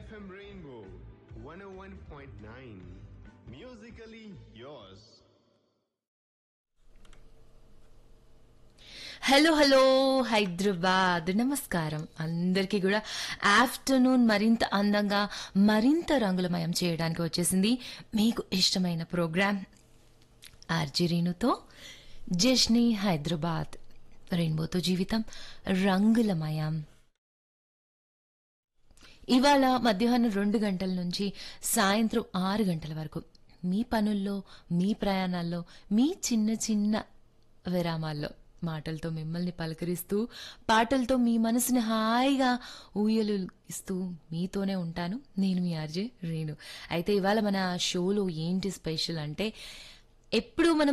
FM Rainbow 101.9. Musically yours. Hello hello Hyderabad నమస్కారం అందరికీ కూడా ఆఫ్టర్నూన్ మరింత అందంగా మరింత రంగులమయం చేయడానికి వచ్చేసింది మీకు ఇష్టమైన ప్రోగ్రామ్ ఆర్జీ రేణుతో జష్ని హైదరాబాద్ రెయిన్బోతో జీవితం రంగులమయం ఇవాళ మధ్యాహ్నం రెండు గంటల నుంచి సాయంత్రం ఆరు గంటల వరకు మీ పనుల్లో మీ ప్రయాణాల్లో మీ చిన్న చిన్న విరామాల్లో మాటలతో మిమ్మల్ని పలకరిస్తూ పాటలతో మీ మనసుని హాయిగా ఊయలు ఇస్తూ మీతోనే ఉంటాను నేను మీ ఆర్జే రేణు అయితే ఇవాళ మన షోలో ఏంటి స్పెషల్ అంటే ఎప్పుడు మనం